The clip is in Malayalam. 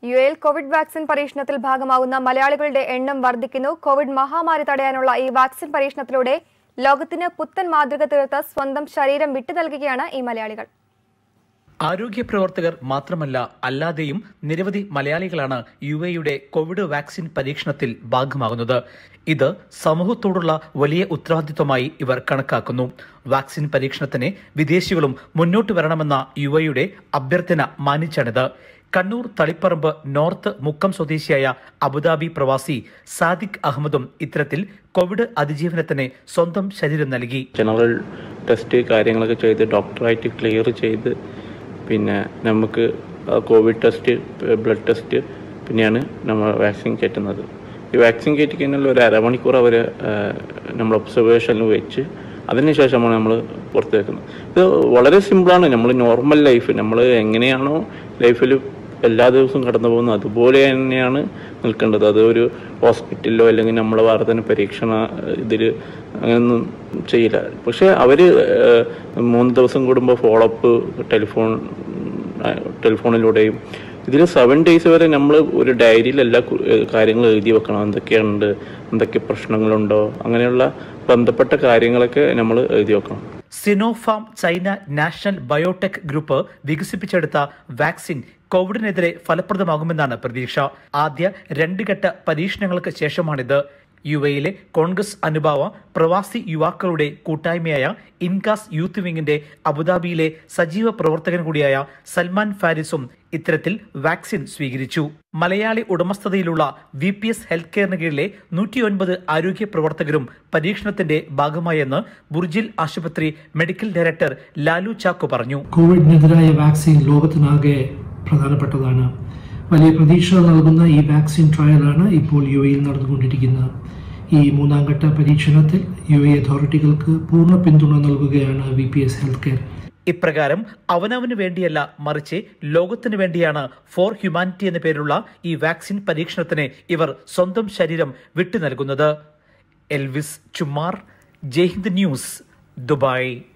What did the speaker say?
യു എയിൽ കോവിഡ് വാക്സിൻ പരീക്ഷണത്തിൽ ഭാഗമാകുന്ന മലയാളികളുടെ എണ്ണം വർദ്ധിക്കുന്നു കോവിഡ് മഹാമാരി തടയാനുള്ള ഈ വാക്സിൻ പരീക്ഷണത്തിലൂടെ ലോകത്തിന് പുത്തൻ മാതൃക തീർത്ത് സ്വന്തം ശരീരം വിട്ടു നൽകുകയാണ് ഈ മലയാളികൾ ആരോഗ്യ പ്രവർത്തകർ മാത്രമല്ല അല്ലാതെയും നിരവധി മലയാളികളാണ് യു എയുടെ കോവിഡ് വാക്സിൻ പരീക്ഷണത്തിൽ ഭാഗമാകുന്നത് ഇത് സമൂഹത്തോടുള്ള വലിയ ഉത്തരവാദിത്വമായി ഇവർ കണക്കാക്കുന്നു വാക്സിൻ പരീക്ഷണത്തിന് വിദേശികളും മുന്നോട്ട് വരണമെന്ന യു എയുടെ അഭ്യർത്ഥന മാനിച്ചാണിത് കണ്ണൂർ തളിപ്പറമ്പ് നോർത്ത് മുക്കം സ്വദേശിയായ അബുദാബി പ്രവാസി സാദിഖ് അഹമ്മദും ഇത്തരത്തിൽ കോവിഡ് അതിജീവനത്തിന് സ്വന്തം ശരീരം നൽകി ജനറൽ ടെസ്റ്റ് കാര്യങ്ങളൊക്കെ ചെയ്ത് ഡോക്ടറായിട്ട് ക്ലിയർ ചെയ്ത് പിന്നെ നമുക്ക് ആ കോവിഡ് ടെസ്റ്റ് ബ്ലഡ് ടെസ്റ്റ് പിന്നെയാണ് നമ്മൾ വാക്സിൻ കയറ്റുന്നത് ഈ വാക്സിൻ കയറ്റി കഴിഞ്ഞാൽ ഒരു അരമണിക്കൂർ അവർ നമ്മൾ ഒബ്സർവേഷനിൽ വെച്ച് അതിനുശേഷമാണ് നമ്മൾ പുറത്ത് വെക്കുന്നത് ഇത് വളരെ സിമ്പിളാണ് നമ്മൾ നോർമൽ ലൈഫ് നമ്മൾ എങ്ങനെയാണോ ലൈഫിൽ എല്ലാ ദിവസവും കടന്നു പോകുന്നത് അതുപോലെ തന്നെയാണ് നിൽക്കേണ്ടത് അത് ഒരു ഹോസ്പിറ്റലിലോ അല്ലെങ്കിൽ നമ്മൾ വേറെ തന്നെ പരീക്ഷണ ഇതിൽ അങ്ങനെയൊന്നും ചെയ്യില്ല പക്ഷെ അവർ മൂന്ന് ദിവസം കൂടുമ്പോൾ ഫോളോ അപ്പ് ടെലിഫോൺ ടെലിഫോണിലൂടെയും ഇതിൽ സെവൻ ഡേയ്സ് വരെ നമ്മൾ ഒരു ഡയറിയിൽ എല്ലാ കു- കാര്യങ്ങളും എഴുതി വെക്കണം എന്തൊക്കെയുണ്ട് എന്തൊക്കെ പ്രശ്നങ്ങളുണ്ടോ അങ്ങനെയുള്ള ബന്ധപ്പെട്ട കാര്യങ്ങളൊക്കെ നമ്മൾ എഴുതി വെക്കണം Sinopharm China national biotech group വികസിപ്പിച്ചെടുത്ത വാക്സിൻ കോവിഡിനെതിരെ ഫലപ്രദമാകുമെന്നാണ് പ്രതീക്ഷ ആദ്യ രണ്ട് ഘട്ട പരീക്ഷണങ്ങൾക്ക് ശേഷമാണിത് യു എയിലെ കോൺഗ്രസ് അനുഭാവ പ്രവാസി യുവാക്കളുടെ കൂട്ടായ്മയായ ഇൻകാസ് യൂത്ത് വിങ്ങിന്റെ അബുദാബിയിലെ സജീവ പ്രവർത്തകൻ കൂടിയായ സൽമാൻ ഫാരിസും ഇത്തരത്തിൽ വാക്സിൻ സ്വീകരിച്ചു മലയാളി ഉടമസ്ഥതയിലുള്ള വി പി എസ് ഹെൽത്ത് കെയറിന് കീഴിലെ നൂറ്റിയൊൻപത് ആരോഗ്യ പ്രവർത്തകരും പരീക്ഷണത്തിന്റെ ഭാഗമായെന്ന് ബുർജിൽ ആശുപത്രി മെഡിക്കൽ ഡയറക്ടർ ലാലു ചാക്കോ പറഞ്ഞു കോവിഡിനെതിരായ വാക്സിൻ ലോകത്തിനാകെ പ്രധാനപ്പെട്ടതാണ് വലിയ പ്രതീക്ഷ നൽകുന്ന ഈ വാക്സിൻ ട്രയലാണ് ഇപ്പോൾ യു എയിൽ നടന്നുകൊണ്ടിരിക്കുന്നത് ഈ മൂന്നാം ഘട്ട പരീക്ഷണത്തിൽ യു എ അതോറിറ്റികൾക്ക് പൂർണ്ണ പിന്തുണ നൽകുകയാണ് V P S health care ഇപ്രകാരം അവനവന് വേണ്ടിയല്ല മറിച്ച് ലോകത്തിന് വേണ്ടിയാണ് ഫോർ ഹ്യൂമാനിറ്റി എന്ന പേരിലുള്ള ഈ വാക്സിൻ പരീക്ഷണത്തിന് ഇവർ സ്വന്തം ശരീരം വിട്ടു നൽകുന്നത് Elvis Chummar Jaihind news Dubai